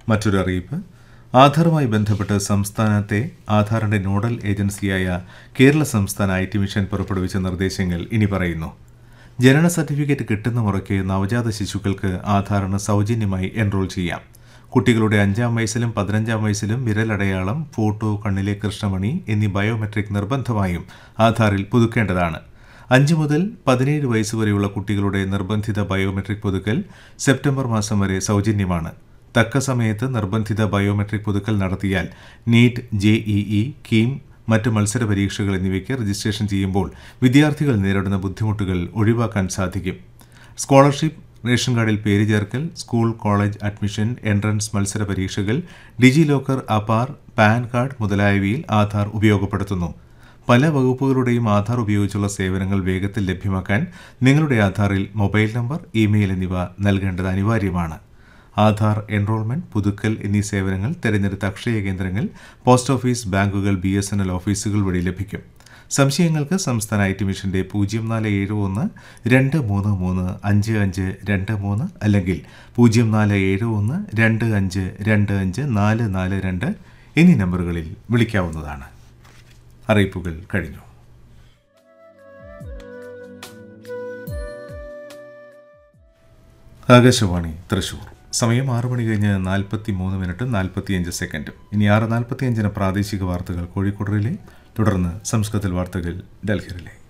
മറ്റൊരു അറിയിപ്പ് ആധാറുമായി ബന്ധപ്പെട്ട് സംസ്ഥാനത്തെ ആധാറിന്റെ നോഡൽ ഏജൻസിയായ കേരള സംസ്ഥാന ഐ ടി മിഷൻ പുറപ്പെടുവിച്ച നിർദ്ദേശങ്ങൾ ഇനി പറയുന്നു ജനന സർട്ടിഫിക്കറ്റ് കിട്ടുന്ന മുറയ്ക്ക് നവജാത ശിശുക്കൾക്ക് ആധാറിന് സൗജന്യമായി എൻറോൾ ചെയ്യാം കുട്ടികളുടെ അഞ്ചാം വയസ്സിലും പതിനഞ്ചാം വയസ്സിലും വിരലടയാളം ഫോട്ടോ കണ്ണിലെ കൃഷ്ണമണി എന്നീ ബയോമെട്രിക് നിർബന്ധമായും ആധാറിൽ പുതുക്കേണ്ടതാണ് അഞ്ച് മുതൽ പതിനേഴ് വയസ്സ് വരെയുള്ള കുട്ടികളുടെ നിർബന്ധിത ബയോമെട്രിക് പുതുക്കൽ സെപ്റ്റംബർ മാസം വരെ സൗജന്യമാണ് തക്ക സമയത്ത് നിർബന്ധിത ബയോമെട്രിക് പുതുക്കൽ നടത്തിയാൽ നീറ്റ് ജെഇഇ കീം മറ്റ് മത്സര പരീക്ഷകൾ എന്നിവയ്ക്ക് രജിസ്ട്രേഷൻ ചെയ്യുമ്പോൾ വിദ്യാർത്ഥികൾ നേരിടുന്ന ബുദ്ധിമുട്ടുകൾ ഒഴിവാക്കാൻ സാധിക്കും സ്കോളർഷിപ്പ് റേഷൻ കാർഡിൽ പേര് ചേർക്കൽ സ്കൂൾ കോളേജ് അഡ്മിഷൻ എൻട്രൻസ് മത്സര പരീക്ഷകൾ DigiLocker Apaar PAN card മുതലായവയിൽ ആധാർ ഉപയോഗപ്പെടുത്തുന്നു പല വകുപ്പുകളുടെയും ആധാർ ഉപയോഗിച്ചുള്ള സേവനങ്ങൾ വേഗത്തിൽ ലഭ്യമാക്കാൻ നിങ്ങളുടെ ആധാറിൽ മൊബൈൽ നമ്പർ ഇമെയിൽ എന്നിവ നൽകേണ്ടത് അനിവാര്യമാണ് ആധാർ എൻറോൾമെന്റ് പുതുക്കൽ എന്നീ സേവനങ്ങൾ തെരഞ്ഞെടുത്ത അക്ഷയ കേന്ദ്രങ്ങൾ പോസ്റ്റ് ഓഫീസ് ബാങ്കുകൾ ബി എസ് എൻ എൽ ഓഫീസുകൾ വഴി ലഭിക്കും സംശയങ്ങൾക്ക് സംസ്ഥാന ഐ ടി മിഷന്റെ പൂജ്യം നാല് ഏഴ് ഒന്ന് രണ്ട് മൂന്ന് മൂന്ന് അഞ്ച് അഞ്ച് രണ്ട് മൂന്ന് അല്ലെങ്കിൽ പൂജ്യം നാല് ഏഴ് ഒന്ന് രണ്ട് അഞ്ച് രണ്ട് അഞ്ച് നാല് നാല് രണ്ട് എന്നീ നമ്പറുകളിൽ വിളിക്കാവുന്നതാണ് അറിയിപ്പുകൾ കഴിഞ്ഞു ആകാശവാണി തൃശൂർ സമയം ആറ് മണി കഴിഞ്ഞ് നാൽപ്പത്തി മൂന്ന് മിനിറ്റ് നാൽപ്പത്തിയഞ്ച് സെക്കൻഡും ഇനി ആറ് നാൽപ്പത്തിയഞ്ചിന് പ്രാദേശിക വാർത്തകൾ കോഴിക്കോട് റിലേ തുടർന്ന് സംസ്കൃതത്തിൽ വാർത്തകൾ ഡൽഹി റിലേ